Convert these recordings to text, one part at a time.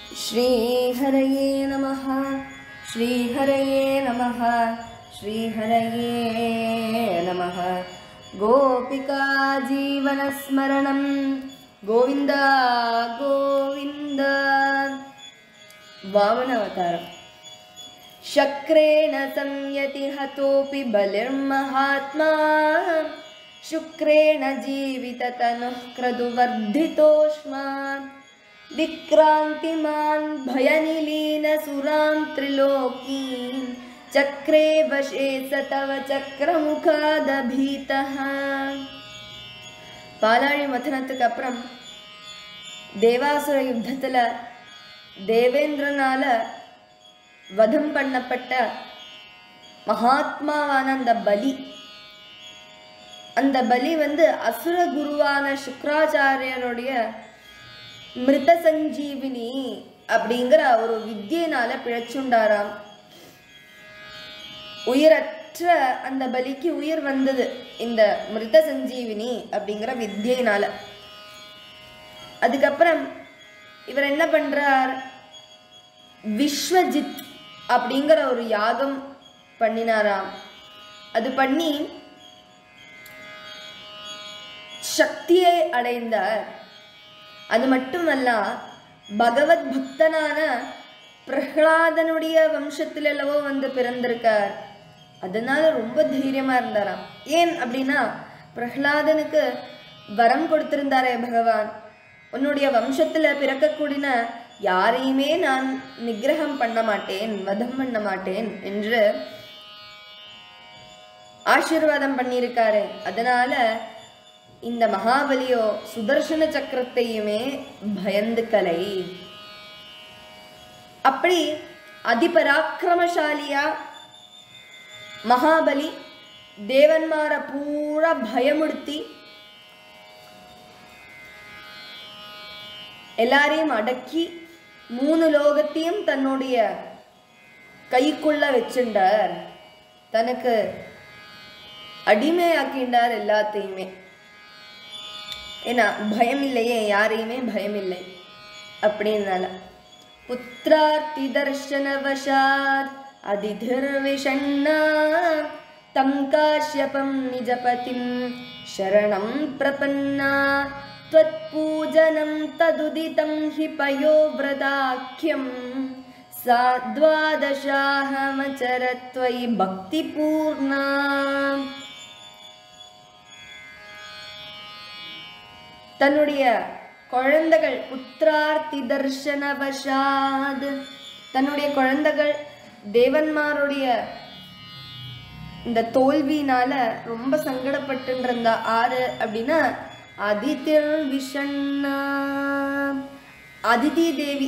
श्रीहरये नमः श्रीहरये नमः श्रीहरये नमः गोपिका जीवनस्मरणं गोविन्द गोविन्द वामनावतारम् शक्रेण संयति हतोऽपि बलिर्महात्मा शुक्रेण जीविततनुः क्रतुवर्धितोष्मा विक्रान्तिमान् भयनिलीनसुरां त्रिलोकीं चक्रे वशे स तव चक्रमुखादभीतः பாலாழி மதனத்துக்கு அப்புறம் தேவாசுர யுத்தத்தில் தேவேந்திரனால வதம் பண்ணப்பட்ட மகாத்மாவான அந்த பலி அந்த பலி வந்து அசுர குருவான சுக்ராச்சாரியருடைய மிருத சஞ்சீவினி அப்படிங்கிற ஒரு வித்தியினால பிழைச்சுண்டாராம் உயிரற்ற அந்த பலிக்கு உயிர் வந்தது இந்த மிருத சஞ்சீவினி அப்படிங்கிற வித்தியினால அதுக்கப்புறம் இவர் என்ன பண்றார் விஸ்வஜித் அப்படிங்கிற ஒரு யாகம் பண்ணினாராம் அது பண்ணி சக்தியை அடைந்தார் அது மட்டுமல்ல பகவத் பக்தனான பிரஹ்லாதனுடைய வம்சத்தில் அல்லவோ வந்து பிறந்திருக்கார் அதனால ரொம்ப தைரியமா இருந்தாராம் ஏன் அப்படின்னா பிரஹ்லாதனுக்கு வரம் கொடுத்திருந்தாரே பகவான் உன்னுடைய வம்சத்துல பிறக்கக்கூடிய யாரையுமே நான் நிகிரகம் பண்ண மாட்டேன் வதம் பண்ண மாட்டேன் என்று ஆசீர்வாதம் பண்ணியிருக்காரு அதனால இந்த மகாபலியோ சுதர்சன சக்கரத்தையுமே பயந்துக்கலை அப்படி அதிபராக்கிரமசாலியா மகாபலி தேவன்மார பூரா பயமுடுத்தி எல்லாரையும் அடக்கி மூணு லோகத்தையும் தன்னுடைய கைக்குள்ள வச்சுண்டார் தனக்கு அடிமையாக்கிண்டார் எல்லாத்தையுமே ஏன்னா பயம் இல்லையே யாரையுமே பயம் இல்லை அப்படின்னால புத்திரார்த்தி தர்ஷனவசாத் அதிதிர்விஷண்ணா தம் காஷ்யபம் நிஜபதிம் சரணம் பிரபன்னா त्वत्पूजनं तदुदितं हि पयोव्रताख्यं सा द्वादशाहमचरत्वयि भक्तिपूर्णा தன்னுடைய குழந்தைகள் புத்திரார்த்தி தர்ஷனவசாத் தன்னுடைய குழந்தைகள் தேவன்மாருடைய இந்த தோல்வினால ரொம்ப சங்கடப்பட்டு இருந்தா ஆறு அப்படின்னா அதிதிர் விஷண்ணா அதிதி தேவி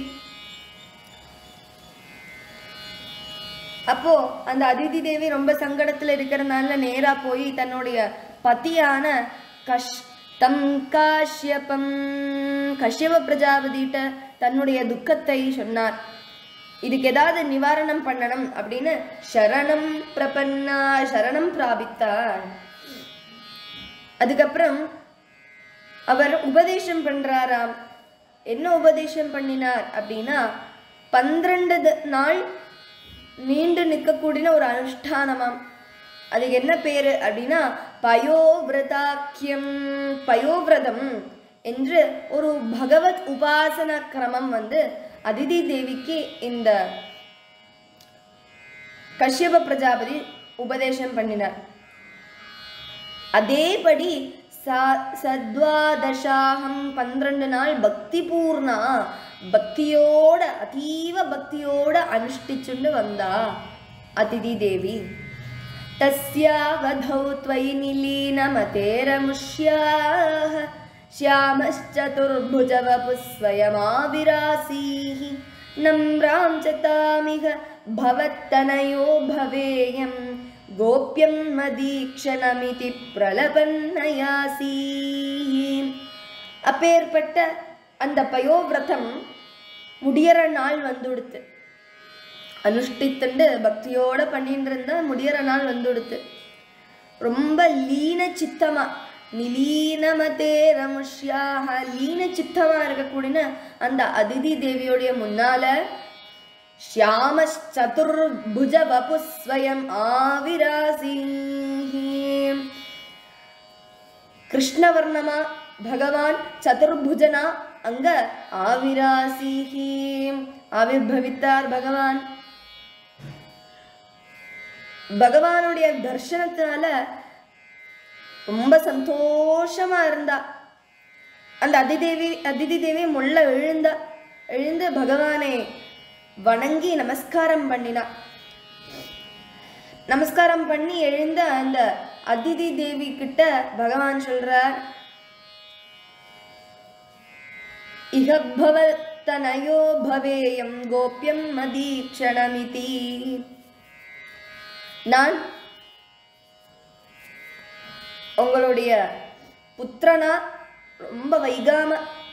அப்போ அந்த அதிதி தேவி ரொம்ப சங்கடத்துல இருக்கிறதுனால நேரா போய் தன்னுடைய பத்தியான கஷ் தம் காஷ்யபம் கஷ்யப பிரஜாபதிட்ட தன்னுடைய துக்கத்தை சொன்னார் இதுக்கு ஏதாவது நிவாரணம் பண்ணணும் அப்படின்னு சரணம் பிரபன்னா சரணம் பிராபித்தார் அதுக்கப்புறம் அவர் உபதேசம் பண்றாராம் என்ன உபதேசம் பண்ணினார் அப்படின்னா பன்னிரண்டு நாள் நீண்டு நிற்கக்கூடிய ஒரு அனுஷ்டானமாம் அதுக்கு என்ன பேரு அப்படின்னா பயோவிரதாக்கியம் பயோவிரதம் என்று ஒரு பகவத் உபாசன கிரமம் வந்து அதிதி தேவிக்கு இந்த கஷ்யப பிரஜாபதி உபதேசம் பண்ணினார் அதேபடி சத்வாதசாகம் பன்னிரண்டு நாள் பக்தி பூர்ணா பக்தியோட அதீவ பக்தியோட அனுஷ்டிச்சுண்டு வந்தா அதிதி தேவி तस्यावधौ त्वयि निलीनमतेरमुष्याः श्यामश्चतुर्भुजवपुः स्वयमाविरासीः नम्रां च तामिह भवत्तनयो भवेयं गोप्यं मदीक्षणमिति प्रलपन्नयासी அப்பேற்பட்ட அந்த பயோவிரதம் முடியற நாள் வந்துடுத்து அனுஷ்டித்துண்டு பக்தியோட பண்ணிட்டு இருந்தா முடியற நாள் வந்துடுத்து ரொம்ப லீன சித்தமா நிலீனமதே ரமுஷ்யாக லீன சித்தமா இருக்கக்கூடிய அந்த அதிதி தேவியோடைய முன்னால ஷியாம சதுர்புஜ வபு ஸ்வயம் ஆவிராசி கிருஷ்ணவர்ணமா பகவான் சதுர்புஜனா அங்க ஆவிராசிஹி ஆவிர்பவித்தார் பகவான் பகவானுடைய தர்சனத்தினால ரொம்ப சந்தோஷமா இருந்தா அந்த அதிதேவி அதிதி தேவி முள்ள எழுந்தா எழுந்து பகவானை வணங்கி நமஸ்காரம் பண்ணினா நமஸ்காரம் பண்ணி எழுந்த அந்த அதிதி தேவி கிட்ட பகவான் சொல்றார் இகபவத்தனயோ பவேயம் கோப்யம் மதீக்ஷணமிதி நான் உங்களுடைய புத்திரனா ரொம்ப வைகாம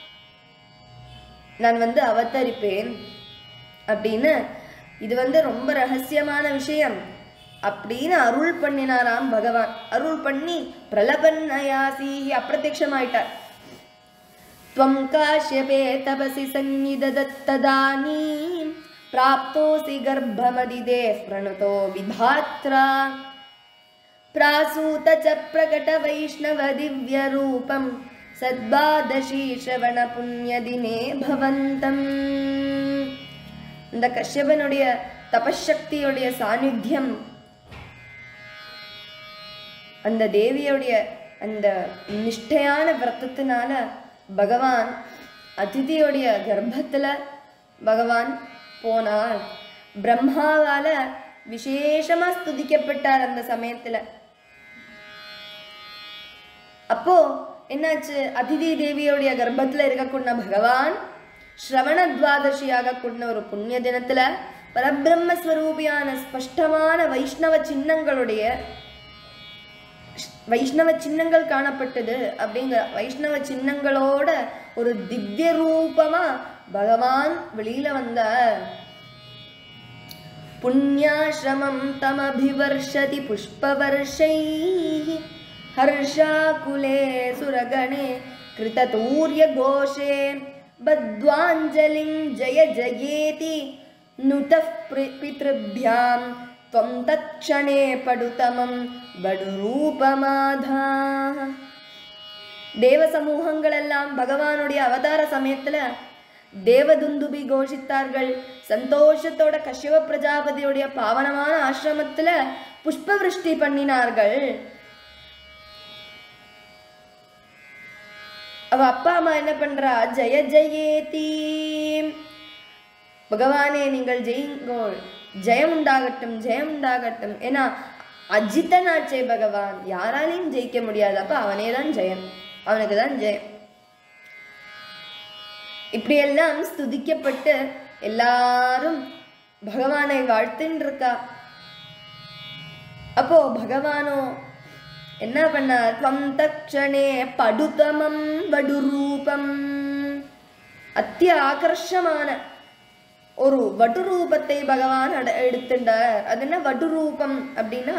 நான் வந்து அவதரிப்பேன் அப்படின்னு இது வந்து ரொம்ப ரகசியமான விஷயம் அப்படின்னு அருள் பண்ணினாராம் பகவான் அருள் பண்ணி பிரலபன்னயாசி அப்பிரத்யமாயிட்டார் त्वं काश्यपे तपसि सन्निददत्तदानीं प्राप्तोऽसि गर्भमदिदेः प्रणुतो विधात्रा प्रासूत च प्रकटवैष्णवदिव्यरूपं सद्वादशी श्रवणपुण्यदिने भवन्तम् இந்த கஷ்யபனுடைய தபசக்தியுடைய சாநித்தியம் அந்த தேவியுடைய அந்த நிஷ்டையான விரதத்தினால பகவான் அதிதியுடைய கர்ப்பத்துல பகவான் போனார் பிரம்மாவால விசேஷமா ஸ்துதிக்கப்பட்டார் அந்த சமயத்துல அப்போ என்னாச்சு அதிதி தேவியோடைய கர்ப்பத்துல இருக்கக்கூடிய பகவான் ஸ்ரவண துவாதசியாக கூடின ஒரு புண்ணிய தினத்துல பரபிரம்ம ஸ்வரூபியான ஸ்பஷ்டமான வைஷ்ணவ சின்னங்களுடைய வைஷ்ணவ சின்னங்கள் காணப்பட்டது அப்படிங்கிற வைஷ்ணவ சின்னங்களோட ஒரு திவ்ய ரூபமா பகவான் வெளியில வந்தார் புண்ணியாசிரமம் தமபிவர்ஷதி புஷ்பவர்ஷைः हर्षाकुले सुरगणे कृततूर्यघोषे बद्ध्वाञ्जलिं जय जयेति नुतः प्रि- पितृभ्यां त्वं तत्क्षणे पडुतमं बडुरूपमाधा தேவ சமூகங்கள் எல்லாம் பகவானுடைய அவதார சமயத்துல தேவதுந்துபி கோஷித்தார்கள் சந்தோஷத்தோட கஷ்யப பிரஜாபதியுடைய பாவனமான ஆசிரமத்துல புஷ்பவிருஷ்டி பண்ணினார்கள் அவ அப்பா அம்மா என்ன பண்றா ஜெய ஜெயேதி பகவானே நீங்கள் ஜெயுங்கோள் ஜெயம் உண்டாகட்டும் ஜெயம் உண்டாகட்டும் ஏன்னா அஜித்தனாச்சே பகவான் யாராலையும் ஜெயிக்க முடியாது அப்ப அவனே தான் ஜெயம் அவனுக்கு தான் ஜெயம் இப்படியெல்லாம் ஸ்துதிக்கப்பட்டு எல்லாரும் பகவானை வாழ்த்துன்னு இருக்கா அப்போ பகவானோ என்ன பண்ணார் துவம் தக்ஷணே படுதமம் வடுரூபம் அத்திய ஆகர்ஷமான ஒரு வடுரூபத்தை பகவான் அட எடுத்துட்டார் அது என்ன வடுரூபம் அப்படின்னா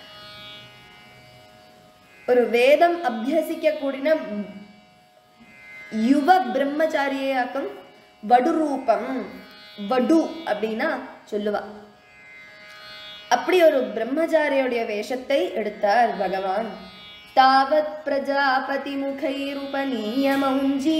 ஒரு வேதம் அபியசிக்க கூடின யுவ பிரம்மச்சாரியாக்கம் வடுரூபம் வடு அப்படின்னா சொல்லுவா அப்படி ஒரு பிரம்மச்சாரியோடைய வேஷத்தை எடுத்தார் பகவான் தாவத் பிரஜாபதி முகைருபநீய மௌஞ்சீ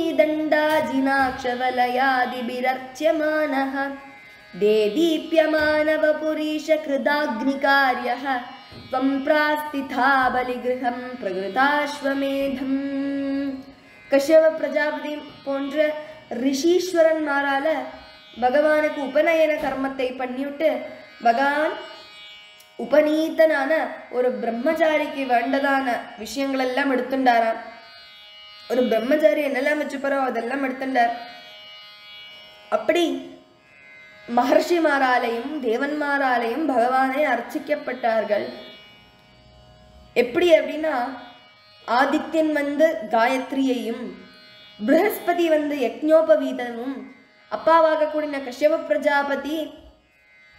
தண்டாஜினாட்சவலயாதிபிரர்ச்சியமானः தேதீப்யமானவ புரீஷ கிருதாக்னிகாரியः त्वं प्रास्थिता बलिगृहं பிரகிருதாஸ்வமேதம் கஷ்யப பிரஜாபதி போன்ற ரிஷீஸ்வரன்மாரால பகவானுக்கு உபநயன கர்மத்தை பண்ணிவிட்டு பகவான் உபநீதனான ஒரு பிரம்மச்சாரிக்கு வேண்டதான விஷயங்கள் எல்லாம் எடுத்துட்டாராம் ஒரு பிரம்மச்சாரி என்னெல்லாம் வச்சுப்பாரோ அதெல்லாம் எடுத்துட்டார் அப்படி மகர்ஷிமாராலையும் தேவன்மாராலையும் பகவானை அர்ச்சிக்கப்பட்டார்கள் எப்படி அப்படின்னா ஆதித்யன் வந்து காயத்ரியையும் ப்ரஹஸ்பதி வந்து யக்ஞோபவீதமும் அப்பாவாக கூடின கஷ்யப பிரஜாபதி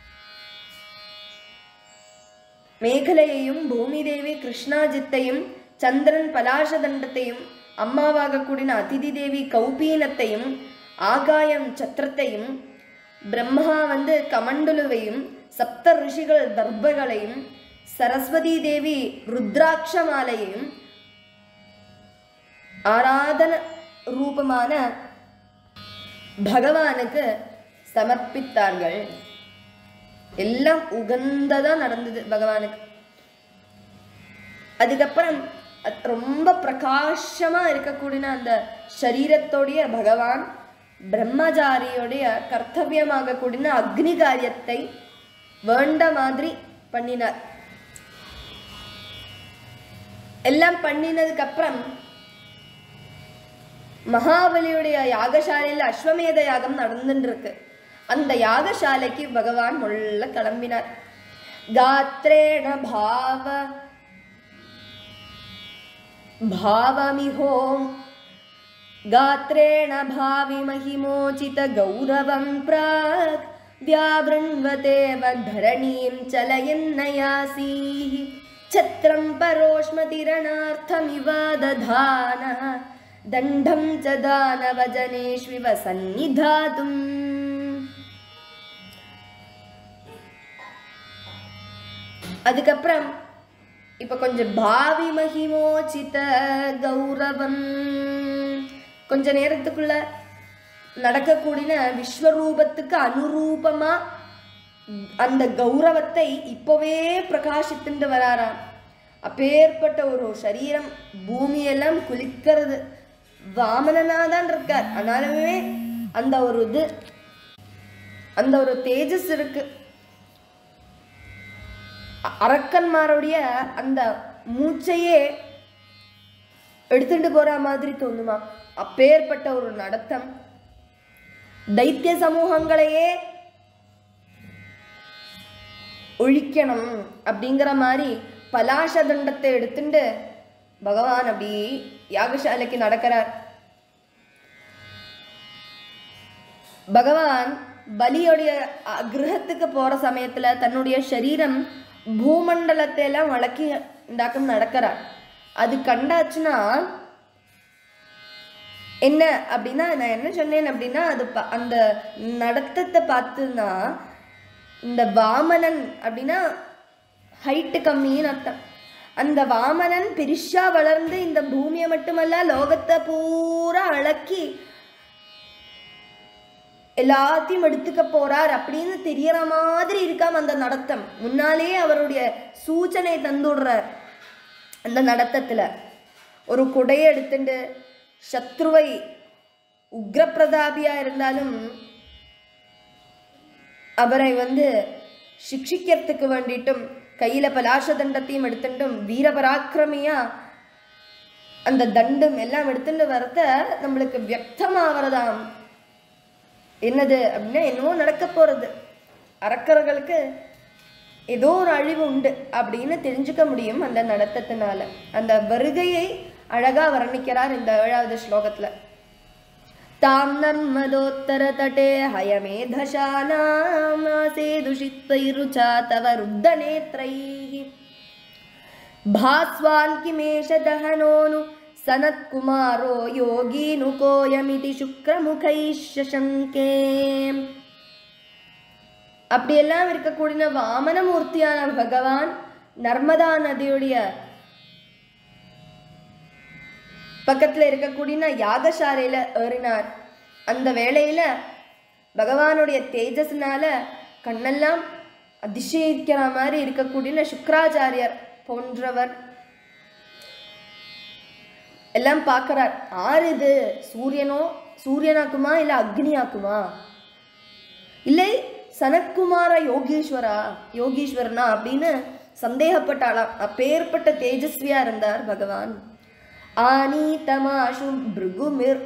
மேகலையையும் பூமி தேவி கிருஷ்ணாஜித்தையும் சந்திரன் பலாச தண்டத்தையும் அம்மாவாக கூடின அதிதி தேவி கௌபீனத்தையும் ஆகாயம் சத்திரத்தையும் பிரம்மா வந்து கமண்டலுவையும் சப்த ரிஷிகள் தர்பகளையும் சரஸ்வதி தேவி ருத்ராட்ச மாலையையும் ஆராதன ரூபமான பகவானுக்கு சமர்ப்பித்தார்கள் எல்லாம் உகந்ததா நடந்தது பகவானுக்கு அதுக்கப்புறம் அது ரொம்ப பிரகாசமா இருக்கக்கூடிய அந்த சரீரத்தோடைய பகவான் பிரம்மச்சாரியோடைய கர்த்தவியமாக கூடின அக்னி காரியத்தை வேண்ட மாதிரி பண்ணினார் எல்லாம் பண்ணினதுக்கு அப்புறம் மகாபலியுடைய யாகசாலையில் அஸ்வமேத யாகம் நடந்துட்டு இருக்கு அந்த யாகசாலைக்கு பகவான் உள்ள கிளம்பினார் காத்ரேண பாவ भावमिहोम् गात्रेण भावि महिमोचित गौरवं प्राक् व्यावृण्वतेव धरणीं चलयन्नयासीः छत्रं परोष्मतिरणार्थमिव दधानः दण्डं च दानवजनेष्विव सन्निधातुम् அதுக்கப்புறம் இப்ப கொஞ்சம் பாவி மகிமோச்சித கௌரவம் கொஞ்ச நேரத்துக்குள்ள நடக்கக்கூடிய விஸ்வரூபத்துக்கு அனுரூபமா அந்த கௌரவத்தை இப்பவே பிரகாசித்துட்டு வராராம் அப்பேற்பட்ட ஒரு சரீரம் பூமியெல்லாம் குளிக்கிறது வாமனனா தான் இருக்கார் ஆனாலுமே அந்த ஒரு இது அந்த ஒரு தேஜஸ் இருக்கு அ- அரக்கன்மாருடைய அந்த மூச்சையே எடுத்துட்டு போற மாதிரி தோணுமா அப்பேற்பட்ட ஒரு நடத்தம் தைத்திய சமூகங்களையே ஒழிக்கணும் அப்படிங்கிற மாதிரி பலாச தண்டத்தை எடுத்துட்டு பகவான் அப்படி யாகசாலைக்கு நடக்கிறார் பகவான் பலியோடைய அ, கிரகத்துக்கு போற சமயத்துல தன்னுடைய சரீரம் பூமண்டலத்தை எல்லாம் வழக்கி இந்தாக்கம் நடக்கிறார் அது கண்டாச்சுன்னா என்ன அப்படின்னா நான் என்ன சொன்னேன் அப்படின்னா அது ப- அந்த நடத்தத்தை பார்த்துன்னா இந்த வாமனன் அப்படின்னா ஹைட்டு கம்மின்னு அர்த்தம் அந்த வாமனன் பெருசா வளர்ந்து இந்த பூமியை மட்டுமல்ல லோகத்தை பூரா அழக்கி எல்லாத்தையும் எடுத்துக்க போறார் அப்படின்னு தெரியற மாதிரி இருக்காம அந்த நடத்தம் முன்னாலேயே அவருடைய சூச்சனை தந்துடுறார் அந்த நடத்தத்துல ஒரு குடையை எடுத்துட்டு சத்ருவை உக்ரபிரதாபியா இருந்தாலும் அவரை வந்து சிக்ஷிக்கிறதுக்கு வேண்டிட்டும் கையில பலாச தண்டத்தையும் எடுத்துட்டும் வீரபராக்கிரமியா அந்த தண்டம் எல்லாம் எடுத்துட்டு வரத நம்மளுக்கு வியக்தமாவறதாம் என்னது அப்படின்னா என்னவோ நடக்க போறது அரக்கர்களுக்கு ஏதோ ஒரு அழிவு உண்டு அப்படின்னு தெரிஞ்சுக்க முடியும் அந்த நடத்தத்தினால அந்த வருகையை அழகா வர்ணிக்கிறார் இந்த ஏழாவது ஸ்லோகத்துல தாம் நர்மதோத்தர தட்டே ஹயமேதசானாமாசே துஷித்வைருச்சா தவ ருத்தநேத்ரைः भास्वान् किमेष दहनोनु सनत्कुमारो योगीनुकोयमिति शुक्रमुखैः शशङ्के அப்படியெல்லாம் இருக்கக்கூடிய வாமனமூர்த்தியான பகவான் நர்மதா நதியுடைய பக்கத்துல இருக்கக்கூடிய யாகசாலையில ஏறினார் அந்த வேளையில பகவானுடைய தேஜஸ்னால கண்ணெல்லாம் அதிசயிக்கிற மாதிரி இருக்கக்கூடிய சுக்கராச்சாரியர் போன்றவர் எல்லாம் பார்க்கறார் ஆறு இது சூரியனோ சூரியனாக்குமா இல்ல அக்னியாக்குமா இல்லை சனத்குமார யோகீஸ்வரா யோகீஸ்வரனா அப்படின்னு சந்தேகப்பட்டாளாம் அப்பேற்பட்ட தேஜஸ்வியா இருந்தார் பகவான் ஆனீதமாஷு பிருகுமிர்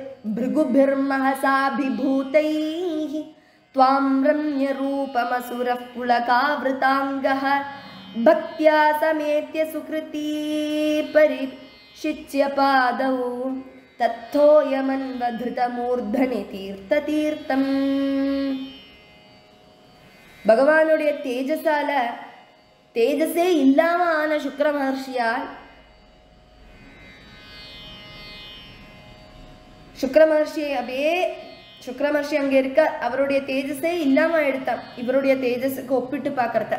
भृगुभिर्महसाभिभूतैः त्वां रम्यरूपमसुरः पुलकावृताङ्गः भक्त्या समेत्य सुकृती परिशिच्य पादौ तत्थोयमन्वधृतमूर्धनि तीर्थतीर्थम् பகவானுடைய தேஜஸால தேஜஸே இல்லாம ஆன சுக்கிர மகர்ஷியால் சுக்ர மகர்ஷி அப்படியே சுக்ர மகர்ஷி அங்க இருக்க அவருடைய தேஜஸே இல்லாம எடுத்தான் இவருடைய தேஜஸுக்கு ஒப்பிட்டு பார்க்கறத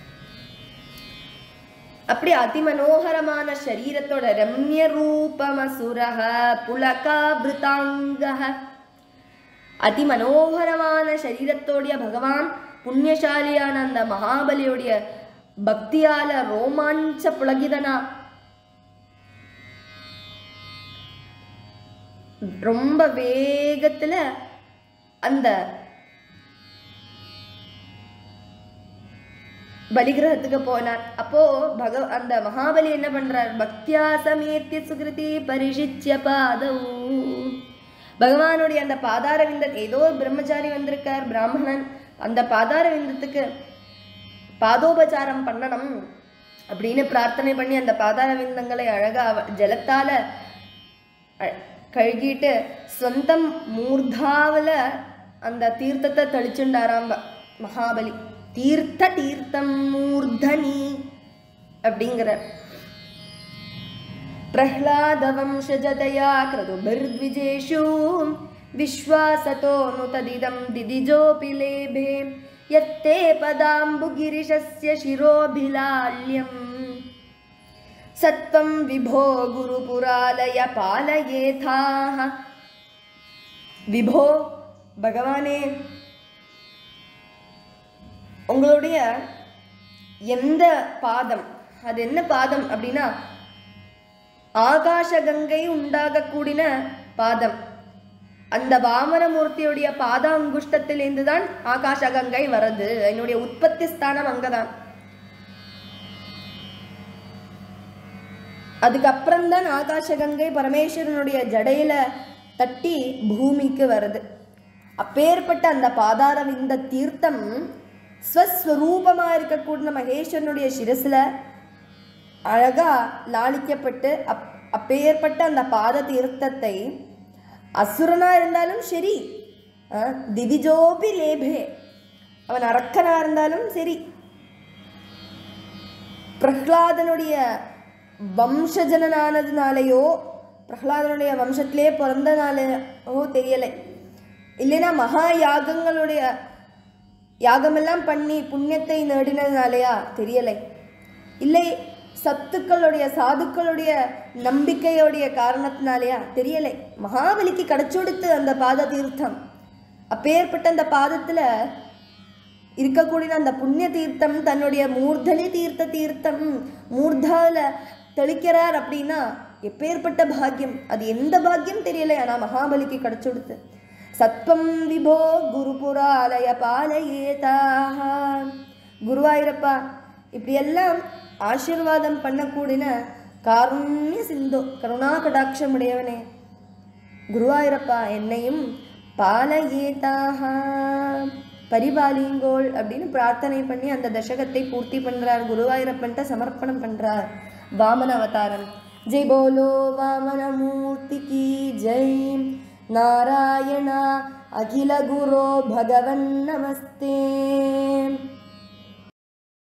அப்படி அதிமனோகரமான சரீரத்தோட ரம்ய ரூபமசுரஹ புலகாபிருதாங்கஹ அதிமனோகரமான சரீரத்தோடைய பகவான் புண்ணியசாலியான அந்த மகாபலியோடைய பக்தியால ரோமாஞ்ச புலகிதனா ரொம்ப வேகத்துல அந்த பலிகிரகத்துக்கு போனார் அப்போ பக அந்த மகாபலி என்ன பண்றார் பக்தியா சமேத்திய சுகிருதி பரிஷிச்சிய பாதௌ பகவானுடைய அந்த பாதார விந்த ஏதோ ஒரு பிரம்மச்சாரி வந்திருக்கார் பிராமணன் அந்த பாதார விந்தத்துக்கு பாதோபச்சாரம் பண்ணணும் அப்படின்னு பிரார்த்தனை பண்ணி அந்த பாதார விந்தங்களை அழகா அவ- ஜலத்தால அ- கழுகிட்டு சொந்தம் மூர்தாவுல அந்த தீர்த்தத்தை தெளிச்சுண்டாராம் ப- மகாபலி தீர்த்த தீர்த்தம் மூர்தனி அப்படிங்கிறார் प्रह्लादवंशजतया क्रतुभिर्द्विजेषु विश्वासतो नु तदिदं दिदिजोऽपि लेभे यत्ते पदाम्बुगिरिशस्य शिरोभिलाल्यम् सत्त्वं विभो गुरुपुरालय पालयेथाः விபோ பகவானே உங்களுடைய எந்த பாதம் அது என்ன பாதம் அப்படின்னா ஆகாச கங்கை உண்டாகக்கூடின பாதம் அந்த வாமனமூர்த்தியுடைய பாத அங்குஷ்டத்திலிருந்து தான் ஆகாச கங்கை வருது என்னுடைய உற்பத்தி ஸ்தானம் அங்கதான் அதுக்கப்புறம் தான் ஆகாச கங்கை பரமேஸ்வரனுடைய ஜடையில தட்டி பூமிக்கு வருது அப்பேற்பட்ட அந்த பாதார இந்த தீர்த்தம் ஸ்வஸ்வரூபமா இருக்கக்கூடிய மகேஸ்வரனுடைய சிரசுல அழகா லாளிக்கப்பட்டு அப் அப்பேற்பட்ட அந்த பாத தீர்த்தத்தை அசுரனா இருந்தாலும் சரி அஹ், திதிஜோபி லேபே அவன் அரக்கனா இருந்தாலும் சரி பிரஹ்லாதனுடைய வம்சஜனனானதுனாலேயோ பிரஹ்லாதனுடைய வம்சத்திலே பிறந்தனாலேயோ தெரியலை இல்லைன்னா மகா யாகங்களுடைய யாகமெல்லாம் பண்ணி புண்ணியத்தை நேடினதுனாலயா தெரியலை இல்லை சத்துக்களுடைய சாதுக்களுடைய நம்பிக்கையோடைய காரணத்தினாலயா தெரியலை மகாபலிக்கு கிடைச்சொடுத்து அந்த பாத தீர்த்தம் அப்பேற்பட்ட அந்த பாதத்துல இருக்கக்கூடிய அந்த புண்ணிய தீர்த்தம் தன்னுடைய மூர்தனி தீர்த்த தீர்த்தம் மூர்தால தெளிக்கிறார் அப்படின்னா எப்பேற்பட்ட பாக்கியம் அது எந்த பாக்கியம் தெரியல ஆனா மகாபலிக்கு கிடைச்சொடுத்து சத்வம் விபோ குருபுராலய பாலயேதாக குருவாயூரப்பா இப்படியெல்லாம் ஆசீர்வாதம் பண்ணக்கூடின காருண்ய சிந்தோ கருணா கடாட்சம் உடையவனே குருவாயூரப்பா என்னையும் பாலயேதாக பரிபாலிங்கோள் அப்படின்னு பிரார்த்தனை பண்ணி அந்த தசகத்தை பூர்த்தி பண்றார் குருவாயூரப்பன்ட்ட சமர்ப்பணம் பண்றார் வாமன அவதாரம் ஜெய் போலோ வாமன மூர்த்தி கி ஜெய் நாராயணா அகில குரோ பகவன் நமஸ்தே